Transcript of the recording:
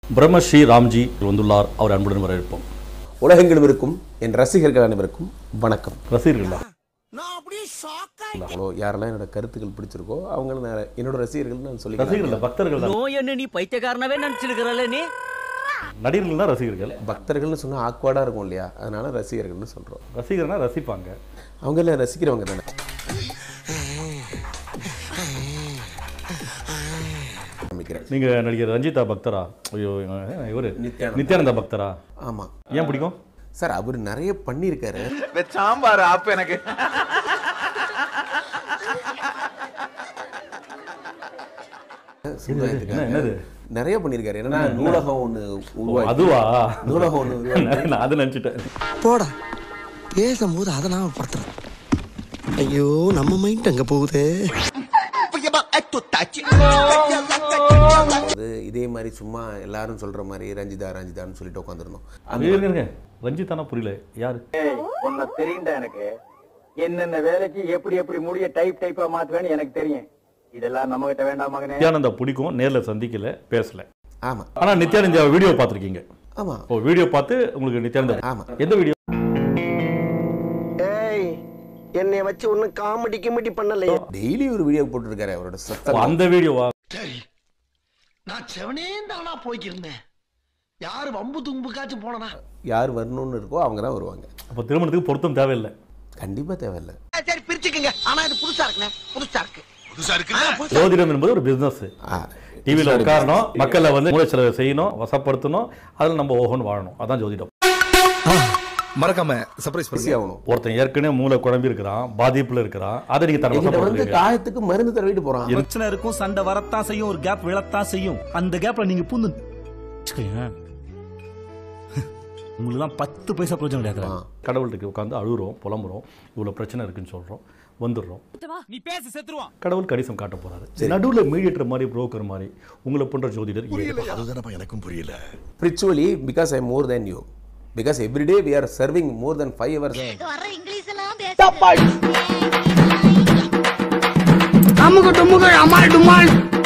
பிரம்மஸ்ரீ ராம்ஜி வந்துள்ளார் அவர் அன்புடன் வரவேற்போம் உலகெங்கிலும் இருக்கும் என் ரசிகர்கள் அனைவருக்கும் வணக்கம் ரசிகர்களா அவ்வளோ யாரெல்லாம் என்னோட கருத்துக்கள் பிடிச்சிருக்கோ அவங்கள நான் என்னோட ரசிகர்கள் நான் சொல்லிக்கிறேன் ரசிகர்கள் பக்தர்கள் தான் நோய் என்ன நீ பைத்தியக்காரனவே நினைச்சிருக்கிறல்ல நீ நடிகர்கள் தான் ரசிகர்கள் பக்தர்கள்னு சொன்னால் ஆக்வர்டாக இருக்கும் இல்லையா அதனால ரசிகர்கள்னு சொல்கிறோம் ரசிகர்னா ரசிப்பாங்க அவங்க எல்லாம் ரசிக்கிறவங்க தானே ஆரம்பிக்கிறேன் நீங்க நடிகர் ரஞ்சிதா பக்தரா ஐயோ இவரு நித்யானந்தா. நித்யானந்தா பக்தரா ஆமாம் ஏன் பிடிக்கும் சார் அவர் நிறைய பண்ணியிருக்காரு சாம்பார் ஆப் எனக்கு சமுதாயத்துக்காக. என்ன என்னது நிறைய பண்ணியிருக்காரு என்னன்னா நூலகம் ஒன்று ஓ, உருவாக்கி அதுவா நூலகம் ஒன்று உருவாக்கி நான் அது நினைச்சிட்டேன் போடா பேசும்போது அதை நாம படுத்துறேன் ஐயோ நம்ம மைண்ட் அங்க போகுதே அது இதே மாதிரி சும்மா எல்லாரும் சொல்ற மாதிரி ரஞ்சிதா ரஞ்சிதான்னு சொல்லிட்டு உட்காந்துருந்தோம் அது இருங்க ரஞ்சிதானா புரியல யாரு உன்னை தெரியும்டா எனக்கு என்னென்ன வேலைக்கு எப்படி எப்படி முடிய டைப் டைப்பா மாத்துவேன்னு எனக்கு தெரியும் இதெல்லாம் நம்ம கிட்ட வேண்டாம் மகனே நித்யானந்தா பிடிக்கும் நேர்ல சந்திக்கல பேசல ஆமா ஆனா நித்யானந்தா வீடியோ பார்த்திருக்கீங்க ஆமா ஓ வீடியோ பார்த்து உங்களுக்கு நித்யானந்தா ஆமா எந்த வீடியோ ஏய் என்னை வச்சு ஒன்னும் காமெடி கிமெடி பண்ணலையே டெய்லி ஒரு வீடியோ போட்டுருக்காரு அவரோட ஓ, சத்தம் அந்த வீடியோவா நான் செவனே தானா போய்க்கிருந்தேன் யாரு வம்பு தும்புக்காச்சும் போனனா யார் வரணும்னு இருக்கோ அவங்க தான் வருவாங்க அப்போ திருமணத்துக்கு பொருத்தம் தேவையில்லை கண்டிப்பா தேவையில்ல சரி பிரிச்சுக்கங்க ஆனா இது புதுசா இருக்குண்ணே புதுசா இருக்கு புதுசா இருக்கு ஜோதிடம் என்பது ஒரு பிசினஸ் ஆ, டிவியில் உட்காரணும் மக்களை வந்து மூளை செலவு செய்யணும் வசப்படுத்தணும் அதில் நம்ம ஓஹோன்னு வாழணும் அதான் ஜோதிடம் மறக்காம சர்ப்ரைஸ் busy ஆகணும் ஒருத்தன் ஏற்கனவே மூளை குழம்பி இருக்கிறான் பாதிப்புல இருக்கிறான் அதை நீங்க தர என்கிட்ட வந்து வசப்படுத்துறீங்க காயத்துக்கு மருந்து தடவிட்டு போறான் பிரச்சனை இருக்கும் சண்டை வரத்தான் செய்யும் ஒரு கேப் விழத்தான் செய்யும் அந்த கேப்ல நீங்க பூந்து வச்சுக்கோங்க. உங்களுக்குலாம் பத்து பைசா பிரச்சனை கிடையாது ஆ, கடவுள்கிட்ட உட்காந்து அழுகுறோம் புலம்புறோம் இவ்வளோ பிரச்சனை இருக்குன்னு சொல்றோம் வந்துடுறோம் நீ பேச செத்துருவான் கடவுள் கணிசம் காட்ட போறாரு நடுவுல மீடியேட்டர் மாதிரி புரோக்கர் மாதிரி உங்களை போன்ற ஜோதிடர் ஏன்? அதுதானப்பா எனக்கும் புரியல spiritually because I'm more than you because every day we are serving more than five hours வர இங்கிலீஷ் எல்லாம் பேச அமுக டுமுக அமால் டுமால்